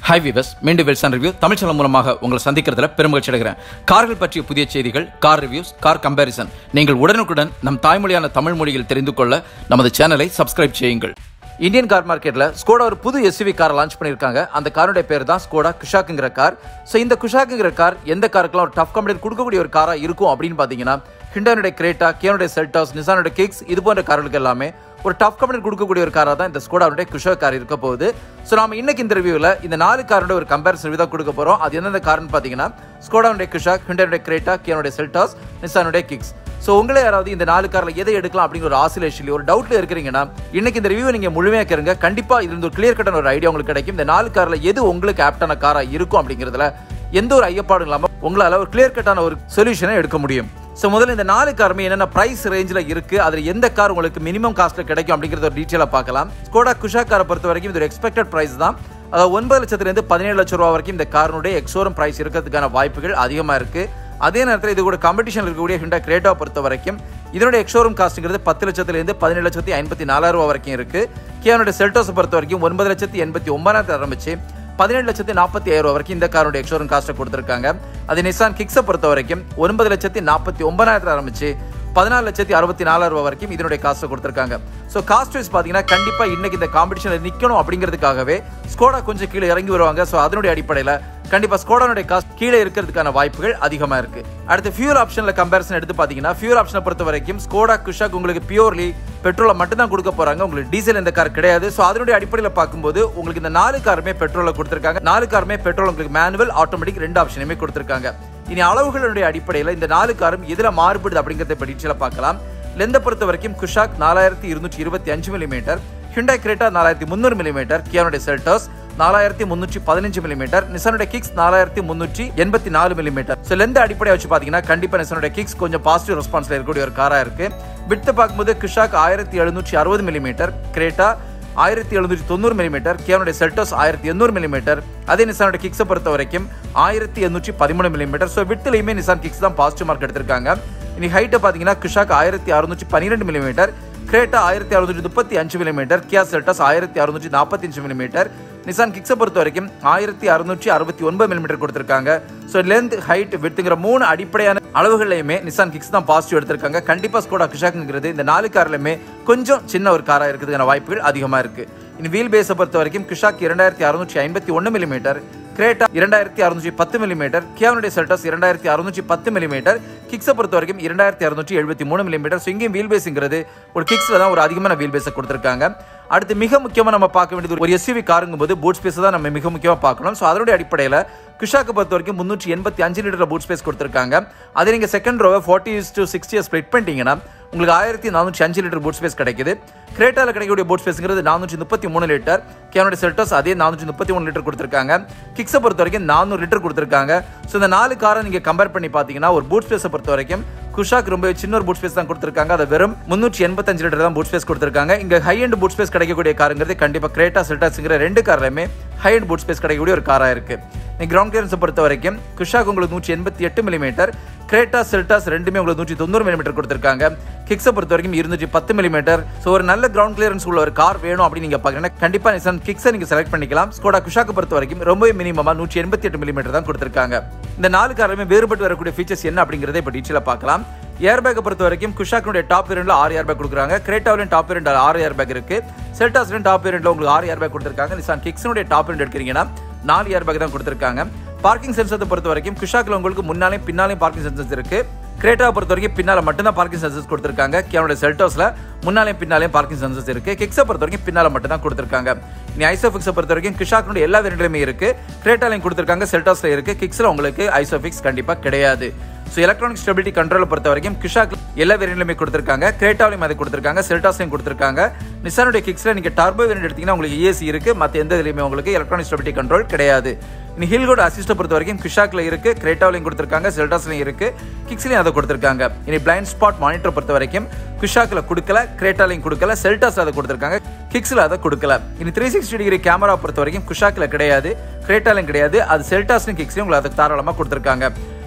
hi viewers மீண்டும் வெல்சன் review Tamil channel மூலமாக உங்களை சந்திக்கிறதுல பெருமகிழ்ச்சி அடைகிறேன் கார்கள் பற்றிய புதிய செய்திகள் கார் ரிவ்யூஸ் கார் கம்பேரிசன் நீங்கள் உடனுக்குடன் நம் தாய்மொழியான தமிழ் மொழியில் தெரிந்து கொள்ள நமது சேனலை சப்ஸ்கிரைப் செய்யுங்கள் இந்தியன் கார் மார்க்கெட்ல ஸ்கோடா ஒரு புது எஸ்யூவி கார் லான்ச் பண்ணியிருக்காங்க அந்த காருடைய பேர் தான் ஸ்கோடா குஷாக்குங்கிற கார் ஸோ இந்த குஷாக்குங்கிற கார் எந்த காருக்கெல்லாம் ஒரு டஃப் கம்பெனி கொடுக்கக்கூடிய ஒரு காரா இருக்கும் அப்படின்னு பார்த்தீங்கன்னா ஹிண்டானுடைய கிரேட்டா கியானுடைய செல்டாஸ் நிசானுடைய கிக்ஸ் இது போன்ற கார்களுக்கு எல்லாமே ஒரு டஃப் கம்பெனி கொடுக்கக்கூடிய ஒரு காராக தான் இந்த ஸ்கோடாவுடைய குஷா கார் இருக்க போகுது ஸோ நாம இன்னைக்கு இந்த ரிவ்யூவில் இந்த நாலு காரோட ஒரு கம்பேரிசன் ரிவ்யூ தான் கொடுக்க போகிறோம் அது எந்தெந்த கார்னு பார்த்தீங்கன்னா ஸ்கோடாவுடைய குஷாக் ஹிண்டானுடைய கிரேட்டா கியானுடைய செல்டாஸ் நிசானுடைய கிக்ஸ் ஸோ உங்களே யாராவது இந்த நாலு காரில் எதை எடுக்கலாம் அப்படிங்கிற ஒரு ஆசிலேஷன்ல ஒரு டவுட்ல இருக்கிறீங்கன்னா இன்னைக்கு இந்த ரிவ்யூ நீங்க முழுமையா கேளுங்க கண்டிப்பா இது ஒரு கிளியர் கட்டான ஒரு ஐடியா உங்களுக்கு கிடைக்கும் இந்த நாலு கார்ல எது உங்களுக்கு ஆப்டான காரா இருக்கும் அப்படிங்கிறதுல எந்த ஒரு ஐயப்பாடும் இல்லாம உங்களால ஒரு கிளியர் கட்டான ஒரு சொல்யூஷனை எடுக்க முடியும் ஸோ முதல்ல இந்த நாலு காருமே என்னென்ன பிரைஸ் ரேஞ்சில் இருக்கு அதில் எந்த கார் உங்களுக்கு மினிமம் காஸ்ட்ல கிடைக்கும் அப்படிங்கிறத ஒரு டீட்டெயிலாக பார்க்கலாம் ஸ்கோடா குஷா காரை பொறுத்த வரைக்கும் இது ஒரு எக்ஸ்பெக்டட் பிரைஸ் தான் அதாவது ஒன்பது லட்சத்துலேருந்து பதினேழு லட்சம் ரூபா வரைக்கும் இந்த காரனுடைய எக்ஸோரம் பிரைஸ் இருக்கிறதுக்கான வாய்ப்புகள் அதிகமாக இருக்கு அதே நேரத்தில் இது கூட காம்படிஷன் இருக்கக்கூடிய ஹிண்டா கிரேட்டா பொறுத்த வரைக்கும் இதனுடைய எக்ஸோரம் காஸ்ட்ங்கிறது பத்து லட்சத்துலேருந்து பதினேழு லட்சத்தி ஐம்பத்தி நாலாயிரம் ரூபா வரைக்கும் இருக்கு கியானுடைய செல்டோஸை பொறுத்த வரைக்கும் ஒன்பது லட்சத்தி எண்பத்தி ஒன்பதாயிரத்து ஆரம்பிச்சு பதினேழு லட்சத்தி நாற்பத்தி ஆயிரம் ரூபா வரைக்கும் இந்த காரோட எக்ஸோரன் காஸ்ட்டை கொடுத்துருக்காங்க அது நிசான் கிக்ஸை பொறுத்த வரைக்கும் ஒன்பது லட்சத்தி நாற்பத்தி ஒன்பதாயிரத்துல ஆரம்பிச்சு பதினாலு லட்சத்தி அறுபத்தி நாலாயிரம் ரூபா வரைக்கும் இதனுடைய காஸ்ட்டை கொடுத்துருக்காங்க ஸோ காஸ்ட் வைஸ் பார்த்தீங்கன்னா கண்டிப்பாக இன்னைக்கு இந்த காம்படிஷனில் நிற்கணும் அப்படிங்கிறதுக்காகவே ஸ்கோடா கொஞ்சம் கீழே இறங்கி வருவாங்க ஸோ அதனுடைய அடிப்படையில் கண்டிப்பாக ஸ்கோடானுடைய காஸ்ட் கீழே இருக்கிறதுக்கான வாய்ப்புகள் அதிகமாக இருக்கு அடுத்து ஃபியூல் ஆப்ஷனில் கம்பேரிசன் எடுத்து பார்த்தீங்கன்னா ஃபியூல் ஆப்ஷனை பொறுத்த வரைக்கும் ஸ்கோடா குஷாக் உங்களுக்கு பியூர்லி பெட்ரோலை மட்டும் தான் கொடுக்க போறாங்க உங்களுக்கு டீசல் இந்த கார் கிடையாது ஸோ அதனுடைய அடிப்படையில் பார்க்கும்போது உங்களுக்கு இந்த நாலு காருமே பெட்ரோலை கொடுத்துருக்காங்க நாலு காருமே பெட்ரோல் உங்களுக்கு மேனுவல் ஆட்டோமேட்டிக் ரெண்டு ஆப்ஷனுமே கொடுத்துருக்காங்க இனி அளவுகளுடைய அடிப்படையில் இந்த நாலு காரும் எதில் மாறுபடுது அப்படிங்கிறத இப்போ டீச்சரில் பார்க்கலாம் லெந்தை பொறுத்த வரைக்கும் குஷாக் நாலாயிரத்தி இருநூற்றி இருபத்தி அஞ்சு மில்லிமீட்டர் ஹிண்டாய் கிரேட்டா நாலாயிரத்தி முந்நூறு மில்லிமீட்டர் கியானுடைய செல்டர்ஸ் நாலாயிரத்தி முன்னூற்றி பதினஞ்சு மில்லிமீட்டர் நிசானுடைய கிக்ஸ் நாலாயிரத்தி முன்னூற்றி எண்பத்தி நாலு மில்லிமீட்டர் ஸோ லெந்த அடிப்படையை வச்சு பார்த்தீங்கன்னா கண்டிப்பாக நிசானுடைய கிக்ஸ் கொஞ்சம் பாசிட்டிவ் ரெஸ்பான்ஸ்ல இருக்கக்கூடிய ஒரு காராக இருக்கு விட்டு பார்க்கும்போது கிஷாக் ஆயிரத்தி எழுநூற்றி அறுபது மில்லிமீட்டர் கிரேட்டா ஆயிரத்தி எழுநூற்றி தொண்ணூறு மில்லிமீட்டர் கியானுடைய செல்டோஸ் ஆயிரத்தி எண்ணூறு மில்லிமீட்டர் அதே நிசானுடைய கிக்ஸை பொறுத்த வரைக்கும் ஆயிரத்தி எண்ணூற்றி பதிமூணு மில்லிமீட்டர் ஸோ விட்டுலையுமே நிசான் கிக்ஸ் தான் பாசிட்டிவ் மார்க் எடுத்திருக்காங்க இனி ஹைட்டை பார்த்தீங்கன்னா கிஷாக் ஆயிரத்தி அறுநூற்றி பன்னிரெண்டு மில்லிமீட்டர் கிரேட்டா ஆயிரத்தி அறுநூற்றி முப்பத்தி அஞ்சு மில்லிமீட்டர் கியா செல்டஸ் ஆயிரத்தி அறுநூற்றி நாற்பத்தி அஞ்சு மில்லிமீட்டர் நிசான் கிக்ஸை பொறுத்த வரைக்கும் ஆயிரத்தி அறுநூற்றி அறுபத்தி ஒன்பது மில்லிமீட்டர் கொடுத்துருக்காங்க ஸோ லென்த் ஹைட் விட்டுங்கிற மூணு அடிப்படையான அளவுகளையுமே நிசான் கிக்ஸ் தான் பாசிட்டிவ் எடுத்திருக்காங்க கண்டிப்பாக ஸ்கோடா கிஷாக்குங்கிறது இந்த நாலு கார்லையுமே கொஞ்சம் சின்ன ஒரு காராக இருக்கிறதுக்கான வாய்ப்புகள் அதிகமாக இருக்கு இனி வீல் பேஸை பொறுத்த வரைக்கும் கிஷாக் இரண்டாயிரத்தி அறுநூற்றி ஐம்பத்தி ஒன்று மில்லிமீட்டர் கிரேட்டா இரண்டாயிரத்தி அறுநூற்றி பத்து மில்லிமீட்டர் கியானுடைய செல்டஸ் இரண்டாயிரத்தி அறுநூற்றி பத்து மில்லிமீட்டர் கிக்ஸை பொறுத்த வரைக்கும் இரண்டாயிரத்தி அறுநூற்றி எழுபத்தி மூணு மில்லிமீட்டர் ஸோ இங்கேயும் வீல் பேஸுங்கிறது ஒரு கிக்ஸில் தான் ஒரு அதிகமான வீல் பேஸை கொடுத்துருக்காங்க அடுத்து மிக முக்கியமாக நம்ம பார்க்க வேண்டியது ஒரு எஸ்யூவி காருங்கும் போது பூட் ஸ்பேஸ் தான் நம்ம மிக முக்கியமாக பார்க்கணும் ஸோ அதனுடைய அடிப்படையில் குஷாக்கு பொறுத்த வரைக்கும் முந்நூற்றி எண்பத்தி அஞ்சு லிட்டர் பூட் ஸ்பேஸ் கொடுத்துருக்காங்க அதே நீங்கள் செகண்ட் ரோவை ஃபார்ட்டி டு சிக்ஸ்டி ஸ்ப்ளிட் பண்ணிட்டீங்கன்னா உங்களுக்கு ஆயிரத்தி நானூற்றி அஞ்சு லிட்டர் பூட் ஸ்பேஸ் கிடைக்குது கிரேட்டாவில் கிடைக்கக்கூடிய பூட் ஸ்பேஸ்ங்கிறது நானூற்றி முப்பத்தி மூணு லிட்டர் கேனுடைய செல்டர்ஸ் அதே நானூற்றி முப்பத்தி மூணு லிட்டர் கொடுத்துருக்காங்க கிக்ஸை பொறுத்த வரைக்கும் நானூறு லிட்டர் கொடுத்துருக்காங்க ஸோ இந்த நாலு காரை நீங்கள் கம்பேர் பண்ணி பார்த்தீங்கன்னா ஒரு பூட் ஸ்பேஸை பொறுத்த வரைக்கும் குஷாக் ரொம்ப சின்ன ஒரு பூட் ஸ்பேஸ் தான் கொடுத்துருக்காங்க அதை வெறும் முன்னூற்றி எண்பத்தஞ்சு லிட்டர் தான் பூட் ஸ்பேஸ் கொடுத்துருக்காங்க இங்க ஹை அண்ட் பூட் ஸ்பேஸ் கிடைக்கக்கூடிய காருங்கிறது கண்டிப்பாக கிரேட்டா செல்டாஸ்ங்கிற ரெண்டு கார்லையுமே ஹை அண்ட் பூட் ஸ்பேஸ் கிடைக்கக்கூடிய ஒரு காராக இருக்கு நீ கிரவுண்ட் கிளியரன்ஸை பொறுத்த வரைக்கும் குஷாக் உங்களுக்கு நூற்றி எண்பத்தி எட்டு மில்லிமீட்டர் கிரேட்டா செல்டாஸ் ரெண்டுமே உங்களுக்கு நூற்றி தொண்ணூறு மில்லிமீட்டர் கொடுத்துருக்காங்க கிக்ஸை பொறுத்த வரைக்கும் இருநூற்றி பத்து மில்லிமீட்டர் ஸோ ஒரு நல்ல கிரவுண்ட் கிளியரன்ஸ் உள்ள ஒரு கார் வேணும் அப்படின்னு நீங்க பார்த்தீங்கன்னா கண்டிப்பாக நிசான் கிக்ஸை நீங்க செலக்ட் பண்ணிக்கலாம் ஸ்கோடா குஷாக்கு பொறுத்த வரைக்கும் ரொம்பவே மினிமமாக நூற்றி எண்பத்தி எட்டு மில்லிமீட்டர் தான் கொடுத்துருக்காங்க இந்த நாலு காருமே வேறுபட்டு வரக்கூடிய ஃபீச்சர்ஸ் என்ன அப்படிங்கிறத இப்போ டீச்சரில் பார்க்கலாம் ஏர் பேக்கை பொறுத்த வரைக்கும் குஷாக்கினுடைய டாப் வேரியன்ட்ல ஆறு ஏர் பேக் கொடுக்குறாங்க கிரேட்டாவிலும் டாப் வேரியன்ட் ஆறு ஏர் பேக் இருக்கு செல்டாஸ்லையும் டாப் வேரியன்ட்ல உங்களுக்கு ஆறு ஏர் பேக் கொடுத்துருக்காங்க நிசான் கிக்ஸனுடைய டாப் வேரியன்ட் எடுக்கிறீங்கன்னா நாலு ஏர் பேக் தான் கொடுத்துருக்காங்க பார்க்கிங் சென்சரை பொறுத்த வரைக்கும் குஷாக்கில் உங்களுக்கு முன்னாலே பின்னாலையும் பார்க்கிங் சென்சர்ஸ் இருக்கு கிரேட்டாவை பொறுத்த வரைக்கும் பின்னால மட்டும்தான் பார்க்கிங் சென்சர்ஸ் கொடுத்துருக்காங்க கியானுடைய செல்டோஸ்ல முன்னாலையும் பின்னாலையும் பார்க்கிங் சென்சர்ஸ் இருக்கு கிக்ஸை பொறுத்த வரைக்கும் பின்னால மட்டும் தான் கொடுத்துருக்காங்க நீ ஐசோஃபிக்ஸை பொறுத்த வரைக்கும் கிஷாக்கினுடைய எல்லா வேரியண்ட்லையுமே இருக்கு கிரேட்டாலையும் கொடுத்துருக்காங்க செல்டாஸ்ல இருக்கு கிக்ஸில் உங்களுக்கு ஐசோஃபிக்ஸ் கண்டிப்பாக கிடையாது ஸோ எலக்ட்ரானிக் ஸ்டெபிலிட்டி கண்ட்ரோலை பொறுத்த வரைக்கும் கிஷாக் எல்லா வேரியண்ட்லையுமே கொடுத்துருக்காங்க கிரேட்டாவிலையும் அதை கொடுத்துருக்காங்க செல்டாஸ்லையும் கொடுத்துருக்காங்க நிசானுடைய கிக்ஸில் நீங்கள் டர்போ வேரியண்ட் எடுத்தீங்கன்னா உங்களுக்கு ஏசி இருக்கு மற்ற எந்த இதுலையுமே உங்களுக்கு எலக்ட்ரானிக் ஸ்டெபிலிட்டி கண்ட்ரோல் கிடையாது இனி ஹில்கோட் அசிஸ்ட்டை பொறுத்த வரைக்கும் கிஷாக்ல இருக்கு கிரேட்டாவிலையும் கொடுத்துருக்காங்க செல்டாஸ்லையும் இருக்கு கிக்ஸ்லையும் அதை கொடுத்துருக்காங்க இனி பிளைண்ட் ஸ்பாட் மானிட்டர் பொறுத்த வரைக்கும் குஷாக்கில் கொடுக்கல கிரேட்டாலையும் கொடுக்கல செல்டாஸ்ல அதை கொடுத்துருக்காங்க கிக்ஸில் அதை கொடுக்கல இனி த்ரீ சிக்ஸ்டி டிகிரி கேமரா பொறுத்த வரைக்கும் குஷாக்கில் கிடையாது கிரேட்டாலையும் கிடையாது அது செல்டாஸ்லையும் கிக்ஸ்லையும் உங்களுக்கு அதை தாராளமாக கொடுத்துருக்காங்க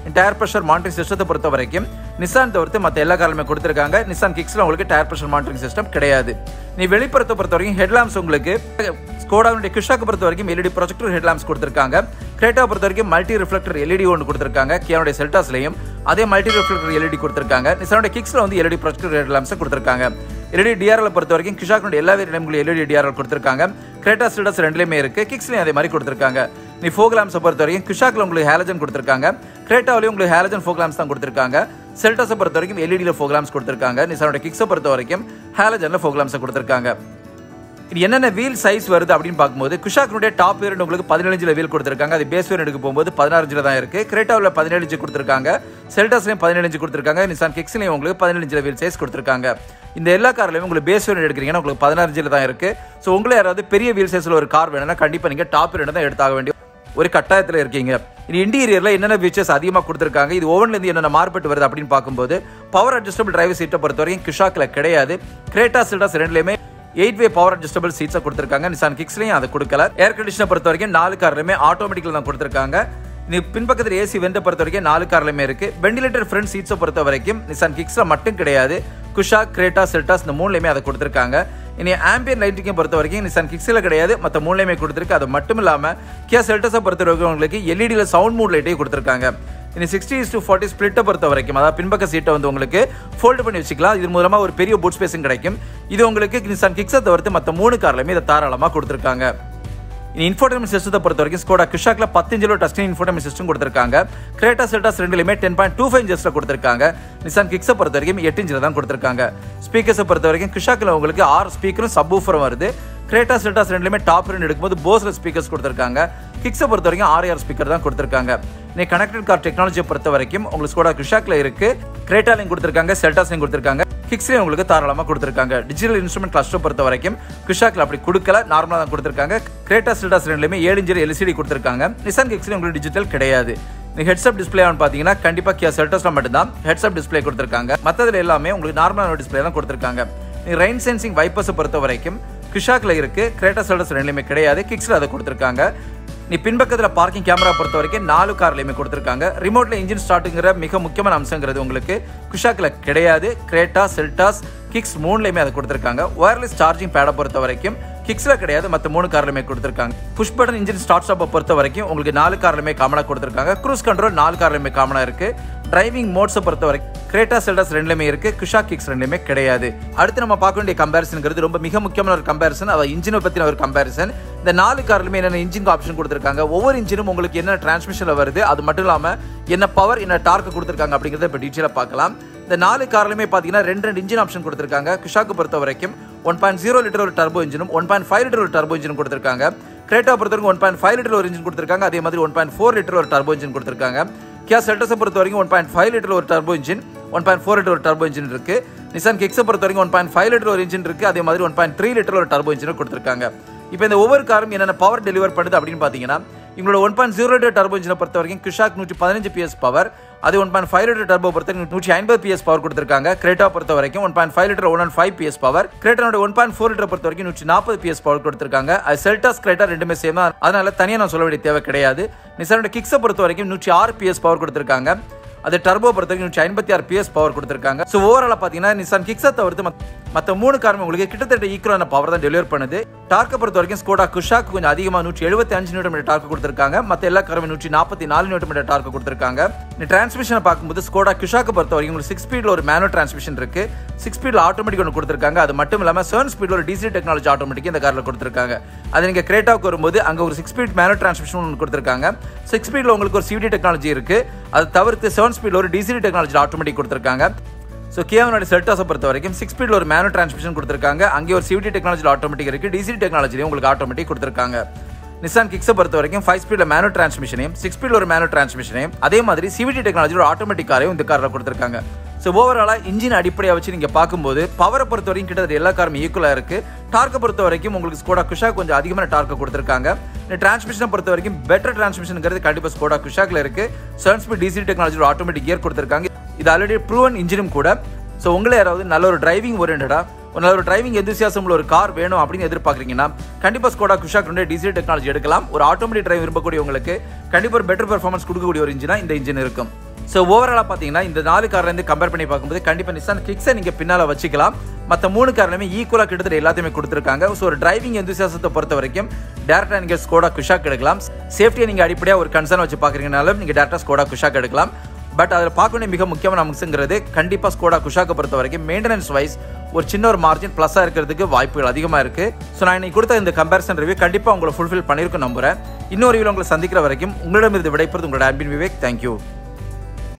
டயர் ப்ரெஷர் மானிட்டரிங் சிஸ்டத்தை பொறுத்த வரைக்கும் நிசான் தவிர்த்து மற்ற எல்லா காருமே கொடுத்துருக்காங்க நிசான் கிக்ஸில் உங்களுக்கு டயர் ப்ரெஷர் மானிட்டரிங் சிஸ்டம் கிடையாது நீ வெளிப்புறத்தை பொறுத்த வரைக்கும் ஹெட்லாம்ஸ் உங்களுக்கு ஸ்கோடாவுடைய கிஷாக்கு பொறுத்த வரைக்கும் எல்இடி ப்ரொஜெக்டர் ஹெட்லாம்ஸ் கொடுத்துருக்காங்க கிரேட்டா பொறுத்த வரைக்கும் மல்டி ரிஃப்ளெக்டர் எல்இடி ஒன்று கொடுத்துருக்காங்க கியானுடைய செல்டாஸ்லையும் அதே மல்டி ரிஃப்ளெக்டர் எல்இடி கொடுத்துருக்காங்க நிசானுடைய கிக்ஸில் வந்து எல்இடி ப்ரொஜெக்டர் ஹெட்லாம்ஸை கொடுத்துருக்காங்க எல்இடி டிஆர்எல் பொறுத்த வரைக்கும் கிஷாக்குடைய எல்லா வேரியன்ட்களும் எல்இடி டிஆர்எல் கொடுத்துருக்காங்க கிரேட்டா ஸ்டேட்டஸ் ரெண்டுலேயுமே இருக்கு கிக்ஸ்லையும் அதே மாதிரி கொடுத்துருக்காங்க நீ ஃபோக் லேம்ஸை பொறுத்த வரைக்கும் கிஷாக்கில் உங்களுக்கு ஹேலஜன் கொடுத்துருக்காங்க கிரேட்டாவிலையும் உங்களுக்கு ஹேலஜன் ஃபோக் லேம்ஸ் தான் கொடுத்துருக்காங்க செல்டாஸை பொறுத்த வரைக்கும் எல்இடியில் ஃபோக் லேம்ஸ் கொடுத்துருக்காங்க நிசானோட கிக்ஸை பொறுத்த வரைக்கும் ஹேலஜனில் ஃபோக் லேம்ஸை கொடுத்துருக்காங்க இது என்னென்ன வீல் சைஸ் வருது அப்படின்னு பார்க்கும்போது குஷாக்கினுடைய டாப் வேரியன்ட் உங்களுக்கு பதினேழு இன்ச்சில் வீல் கொடுத்துருக்காங்க அது பேஸ் வேரியன்ட்டுக்கு போகும்போது பதினாறு இன்ச்சில் தான் இருக்கு கிரேட்டாவில் பதினேழு இன்ச்சு கொடுத்துருக்காங்க செல்டாஸ்லையும் பதினேழு இன்ச்சு கொடுத்துருக்காங்க நிசான் கிக்ஸ்லையும் உங்களுக்கு பதினேழு இன்ச்சில் வீல் சைஸ் கொடுத்துருக்காங்க இந்த எல்லா கார்லையும் உங்களுக்கு பேஸ் வேரியன்ட் எடுக்கிறீங்கன்னா உங்களுக்கு பதினாறு இன்ச்சில் தான் இருக்கு ஸோ உங்களை யாராவது பெரிய வீல் சைஸில் ஒரு கார் வேணும்னா கண்டிப்பாக நீங்கள் டாப் வேரியன்ட் தான் எடுத்தாக வேண்டிய ஒரு கட்டாயத்தில் இருக்கீங்க இது இன்டீரியரில் என்னென்ன ஃபீச்சர்ஸ் அதிகமாக கொடுத்துருக்காங்க இது ஓவன்லேருந்து என்னென்ன மாறுபட்டு வருது அப்படின்னு பார்க்கும்போது பவர் அட்ஜஸ்டபிள் டிரைவர் சீட்டை பொறுத்த வரைக்கும் கிஷாக்கில் கிடையாது கிரேட்டா சில்டாஸ் ரெண்டுலேயுமே எயிட் வே பவர் அட்ஜஸ்டபிள் சீட்ஸை கொடுத்துருக்காங்க நிசான் கிக்ஸ்லையும் அதை கொடுக்கல ஏர் கண்டிஷனை பொறுத்த வரைக்கும் நாலு கார்லையுமே ஆட்டோமேட்டிக்கில் தான் கொடுத்துருக்காங்க நீ பின்பக்கத்தில் ஏசி வெண்ட பொறுத்த வரைக்கும் நாலு கார்லையுமே இருக்கு வெண்டிலேட்டர் ஃப்ரண்ட் சீட்ஸை பொறுத்த வரைக்கும் நிசான் கிக்ஸில் மட்டும் கிடையாது குஷா கிரேட்டா செல்டாஸ் இந்த மூணுலையுமே அதை கொடுத்துருக்காங்க இனி ஆம்பியர் லைட்டிங்கை பொறுத்த வரைக்கும் நிசான் கிக்ஸில் கிடையாது மற்ற மூணுலையுமே கொடுத்துருக்கு அது மட்டும் இல்லாமல் கியா செல்டஸை பொறுத்த வரைக்கும் உங்களுக்கு எல்இடியில் சவுண்ட் மூட் லைட்டையும் கொடுத்துருக்காங்க இனி சிக்ஸ்டி இஸ் டு ஃபார்ட்டி ஸ்பிளிட்டை பொறுத்த வரைக்கும் அதாவது பின்பக்க சீட்டை வந்து உங்களுக்கு ஃபோல்டு பண்ணி வச்சுக்கலாம் இது மூலமாக ஒரு பெரிய பூட் ஸ்பேஸும் கிடைக்கும் இது உங்களுக்கு நிசான் கிக்ஸை தவிர்த்து மற்ற மூணு கார்லையுமே இதை தாராளமாக கொடுத்துருக்காங்க இனி இன்ஃபோர்டைன்மெண்ட் சிஸ்டத்தை பொறுத்த வரைக்கும் ஸ்கோடா கிஷாக்ல பத்து இன்ச்சில் டஸ்டின் இன்ஃபோர்டைன்மெண்ட் சிஸ்டம் கொடுத்துருக்காங்க கிரேட்டா செல்டாஸ் ரெண்டுலையுமே டென் பாயிண்ட் டூ ஃபைவ் இன்ச்சஸில் கொடுத்துருக்காங்க நிசான் கிக்ஸை பொறுத்த வரைக்கும் எட்டு இன்ச்சில் தான் கொடுத்துருக்காங்க ஸ்பீக்கர்ஸை பொறுத்த வரைக்கும் கிஷாக்கில் உங்களுக்கு ஆறு ஸ்பீக்கரும் சப்வூஃபரும் வருது கிரேட்டா செல்டாஸ் ரெண்டுலையுமே டாப் ரெண்டு எடுக்கும்போது போஸ்ல ஸ்பீக்கர்ஸ் கொடுத்துருக்காங்க கிக்ஸை பொறுத்த வரைக்கும் ஆறு ஆறு ஸ்பீக்கர் தான் கொடுத்துருக்காங்க நீ கனெக்டட் கார் டெக்னாலஜியை பொறுத்த வரைக்கும் உங்களுக்கு ஸ்கோடா கிஷாக்ல இருக்கு கிரேட்டாலையும் கொடுத்துருக்காங்க செல்டாஸ்லையும் கொடுத்துருக்காங்க கிக்ஸ்லேயும் உங்களுக்கு தாராளமாக கொடுத்துருக்காங்க டிஜிட்டல் இன்ஸ்ட்ருமெண்ட் கிளஸ்டர் பொறுத்த வரைக்கும் குஷாக்ல அப்படி கொடுக்கல நார்மலாக தான் கொடுத்துருக்காங்க கிரேட்டா சில்டாஸ் ரெண்டுலையுமே ஏழு இன்ச்சு எல்சிடி கொடுத்துருக்காங்க நிசான் கிக்ஸ்லேயும் உங்களுக்கு டிஜிட்டல் கிடையாது நீ ஹெட்ஸ்அப் டிஸ்பிளே பார்த்தீங்கன்னா கண்டிப்பாக கியா செல்டஸ்ல மட்டும்தான் ஹெட்ஸ்அப் டிஸ்பிளே கொடுத்துருக்காங்க மற்றதுல எல்லாமே உங்களுக்கு நார்மலான டிஸ்பிளே தான் கொடுத்துருக்காங்க நீ ரெயின் சென்சிங் வைப்பர்ஸை பொறுத்த வரைக்கும் கிஷாக்ல இருக்கு கிரேட்டா செல்டஸ் ரெண்டுலையுமே கிடையாது கிக்ஸில் அதை கொடுத்துருக்காங்க நீ பின்பக்கத்தில் பார்க்கிங் கேமரா பொறுத்த வரைக்கும் நாலு கார்லையுமே கொடுத்துருக்காங்க ரிமோட்ல இன்ஜின் ஸ்டார்ட்டுங்கிற மிக முக்கியமான அம்சங்கிறது உங்களுக்கு குஷாக்கில் கிடையாது கிரேட்டா செல்டாஸ் கிக்ஸ் மூணுலையுமே அதை கொடுத்துருக்காங்க ஒயர்லெஸ் சார்ஜிங் பேடை பொறுத்த வரைக்கும் கிக்ஸில் கிடையாது மற்ற மூணு கார்லையுமே கொடுத்துருக்காங்க புஷ் பட்டன் இன்ஜின் ஸ்டார்ட் ஸ்டாப்பை பொறுத்த வரைக்கும் உங்களுக்கு நாலு கார்லையுமே காமனாக கொடுத்துருக்காங்க க்ரூஸ் கண்ட்ரோல் நாலு கார்லையுமே காமனாக இருக்கு டிரைவிங் மோட்ஸை பொறுத்த வரைக்கும் கிரேட்டா செல்டாஸ் ரெண்டுலையுமே இருக்கு குஷா கிக்ஸ் ரெண்டுலையுமே கிடையாது அடுத்து நம்ம பார்க்க வேண்டிய கம்பேரிசனுங்கிறது ரொம்ப மிக முக்கியமான ஒரு கம்பேரிசன் அதாவது இன்ஜினை பற்றின ஒரு கம்பேரிசன் இந்த நாலு கார்லையுமே என்னென்ன இன்ஜின் ஆப்ஷன் கொடுத்துருக்காங்க ஒவ்வொரு இன்ஜினும் உங்களுக்கு என்ன டிரான்ஸ்மிஷனில் வருது அது மட்டும் இல்லாமல் என்ன பவர் என்ன டார்க் கொடுத்துருக்காங்க அப்படிங்கிறத இப்போ டீட்டெயிலாக பார்க்கலாம் இந்த நாலு கார்லையுமே பார்த்தீங்கன்னா ரெண்டு ரெண்டு இன்ஜின் ஆப்ஷன் கொடுத்துருக்காங்க குஷாக்கு பொறுத்த வரைக்கும் ஒன் பாயிண்ட் ஜீரோ லிட்டர் ஒரு டர்போ இன்ஜினும் ஒன் பாயிண்ட் ஃபைவ் லிட்டர் ஒரு டர்போ இன்ஜின் கொடுத்துருக்காங்க கிரேட்டா பொறுத்த வரைக்கும் ஒன் பாயிண்ட் ஃபைவ் லிட்டர் ஒரு இன்ஜின் கொடுத்துருக்காங்க அதே மாதிரி ஒன் பாயிண்ட் ஃபோர் லிட்டர் ஒரு டர்போ இன்ஜின் கொடுத்துருக்காங்க கியா செல்டஸை பொறுத்த வரைக்கும் ஒன் பாயிண்ட் ஃபைவ் லிட்டர் ஒரு turbo engine one point four litre ஒரு டர்போ இன்ஜின் இருக்கு நிசான் கிக்ஸை பொறுத்த வரைக்கும் ஒன் பாயிண்ட் ஃபைவ் லிட்டர் ஒரு இன்ஜின் இருக்கு அதே மாதிரி ஒன் பாயிண்ட் த்ரீ லிட்டர் ஒரு டர்போ இன்ஜின் கொடுத்துருக்காங்க இப்போ இந்த ஒவ்வொரு காரும் என்னென்ன பவர் டெலிவர் பண்ணுது அப்படின்னு பார்த்தீங்கன்னா இவங்களோட one point zero litre turbo இன்ஜினை பொறுத்த வரைக்கும் கிஷாக் நூற்றி பதினஞ்சு பிஎஸ் பவர் அது one point five litre turbo பொறுத்த வரைக்கும் நூற்றி ஐம்பது பிஎஸ் பவர் கொடுத்துருக்காங்க கிரேட்டா பொறுத்த வரைக்கும் one point five litre one and five PS power கிரேட்டனோட ஒன் பாயிண்ட் ஃபோர் லிட்டர் பொறுத்த வரைக்கும் நூற்றி நாற்பது பிஎஸ் பவர் கொடுத்துருக்காங்க அது செல்டாஸ் கிரேட்டா ரெண்டுமே சேம் தான் அதனால தனியாக நான் சொல்ல வேண்டிய தேவை கிடையாது நிசானோட கிக்ஸை பொறுத்த வரைக்கும் நூற்றி ஆறு பிஎஸ் பவர் கொடுத்துருக்காங்க அது டர்போ பொறுத்த வரைக்கும் நூற்றி ஐம்பத்தி ஆறு பிஎஸ் பவர் கொடுத்துருக்காங்க ஸோ ஓவராலாக பார்த்தீங்கன்னா நிசான் கிக்ஸை தவிர்த்து மற்ற மூணு காருமே உங்களுக்கு கிட்டத்தட்ட ஈக்குவலான பவர் தான் டெலிவர் பண்ணுது டார்க்கை பொறுத்த வரைக்கும் ஸ்கோடா குஷாக்கு கொஞ்சம் அதிகமாக நூற்றி எழுபத்தி அஞ்சு நியூட்டன் மீட்டர் டார்க் கொடுத்துருக்காங்க மற்ற எல்லா காருமே நூற்றி நாற்பத்தி நாலு நியூட்டன் மீட்டர் டார்க் கொடுத்துருக்காங்க இந்த டிரான்ஸ்மிஷனை பார்க்கும்போது ஸ்கோடா குஷாக்கு பொறுத்த வரைக்கும் உங்களுக்கு சிக்ஸ் ஸ்பீடில் ஒரு மேனுவல் டிரான்ஸ்மிஷன் இருக்கு சிக்ஸ் ஸ்பீடில் ஆட்டோமேட்டிக் ஒன்று கொடுத்துருக்காங்க அது மட்டும் இல்லாமல் செவன் ஸ்பீடில் ஒரு டிசி டெக்னாலஜி ஆட்டோமேட்டிக் இந்த காரில் கொடுத்துருக்காங்க அது நீங்கள் கிரேட்டாவுக்கு வரும்போது அங்கே ஒரு சிக்ஸ் ஸ்பீட் மேனுவல் டிரான்ஸ்மிஷன் ஒன்று கொடுத்துருக்காங்க சிக்ஸ் ஸ்பீடில் உங்களுக்கு ஒரு சிவிடி டெக்னாலஜி இருக்கு அது தவிர்த்து செவன் ஸ்பீடில் ஒரு டிசி டெக்னாலஜி ஆட்டோமேட்டிக் கொடுத்துருக்காங்க ஸோ கியாவனோட செல்டாஸை பொறுத்த வரைக்கும் சிக்ஸ் ஸ்பீடில் ஒரு மேனுவல் டிரான்ஸ்மிஷன் கொடுத்துருக்காங்க அங்கே ஒரு சிவிடி டெக்னாலஜியில் ஆட்டோமேட்டிக் இருக்குது டிசி டெக்னாலஜிலையும் உங்களுக்கு ஆட்டோமேட்டிக் கொடுத்துருக்காங்க நிசான் கிக்ஸை பொறுத்த வரைக்கும் ஃபைவ் ஸ்பீடில் மேனுவல் டிரான்ஸ்மிஷனையும் சிக்ஸ் ஸ்பீடில் ஒரு மேனுவல் டிரான்ஸ்மிஷனையும் அதே மாதிரி சிவிடி டெக்னாலஜியோட ஆட்டோமேட்டிக் காரையும் இந்த காரில் கொடுத்துருக்காங்க ஸோ ஓவராலாக இன்ஜின் அடிப்படையாக வச்சு நீங்கள் பார்க்கும்போது பவரை பொறுத்த வரைக்கும் கிட்டத்தட்ட எல்லா காரும் ஈக்குவலாக இருக்குது டார்க்கை பொறுத்த வரைக்கும் உங்களுக்கு ஸ்கோடா குஷா கொஞ்சம் அதிகமான டார்க்கை கொடுத்துருக்காங்க இந்த டிரான்ஸ்மிஷனை பொறுத்த வரைக்கும் பெட்டர் டிரான்ஸ்மிஷனுங்கிறது கண்டிப்பாக ஸ்கோடா குஷாக்கில் இருக்குது செவன் ஸ்பீட் டிசி டெக்னாலஜியோட ஆட்டோமேட்டிக் கியர் கொடுத்துருக்காங்க இது ஆல்ரெடி ப்ரூவன் இன்ஜினும் கூட ஸோ உங்களை யாராவது நல்ல ஒரு டிரைவிங் ஓரியன்டாக ஒரு நல்ல ஒரு டிரைவிங் எந்தூசியாசம் உள்ள ஒரு கார் வேணும் அப்படின்னு எதிர்பார்க்குறீங்கன்னா கண்டிப்பாக ஸ்கோடா குஷாக் ரெண்டு டிசி டெக்னாலஜி எடுக்கலாம் ஒரு ஆட்டோமேட்டிக் டிரைவ் விரும்பக்கூடிய உங்களுக்கு கண்டிப்பாக ஒரு பெட்டர் பெர்ஃபார்மன்ஸ் கொடுக்கக்கூடிய ஒரு இன்ஜினா இந்த இன்ஜின் இருக்கும் ஸோ ஓவராலாக பார்த்தீங்கன்னா இந்த நாலு கார்லேருந்து கம்பேர் பண்ணி பார்க்கும்போது கண்டிப்பாக நிசான் கிக்ஸை நீங்கள் பின்னால் வச்சுக்கலாம் மற்ற மூணு கார்லையுமே ஈக்குவலாக கிட்டத்தட்ட எல்லாத்தையுமே கொடுத்துருக்காங்க ஸோ ஒரு டிரைவிங் எந்தூசியாசத்தை பொறுத்த வரைக்கும் டேரக்டாக நீங்கள் ஸ்கோடா குஷாக் எடுக்கலாம் சேஃப்டியை நீங்கள் அடிப்படையாக ஒரு கன்சர்ன் வச்சு பார்க்குறீங்கனாலும் நீங்கள் டேரக்டாக ஸ்கோடா குஷாக் எடுக்கலாம் பட் அதில் பார்க்க வேண்டிய மிக முக்கியமான அம்சங்கிறது கண்டிப்பாக ஸ்கோடா குஷாக்கை பொறுத்த வரைக்கும் மெயின்டெனன்ஸ் வைஸ் ஒரு சின்ன ஒரு மார்ஜின் ப்ளஸ்ஸாக இருக்கிறதுக்கு வாய்ப்புகள் அதிகமாக இருக்குது ஸோ நான் இன்னைக்கு கொடுத்த இந்த கம்பேரிசன் ரிவ்யூ கண்டிப்பாக உங்களை ஃபுல்ஃபில் பண்ணியிருக்கும் நம்புறேன் இன்னொரு ரிவ்யூ உங்களை சந்திக்கிற வரைக்கும் உங்களிடமிருந்து விடைபெறுது உங்களோட அன்பின் விவேக் தேங்க்யூ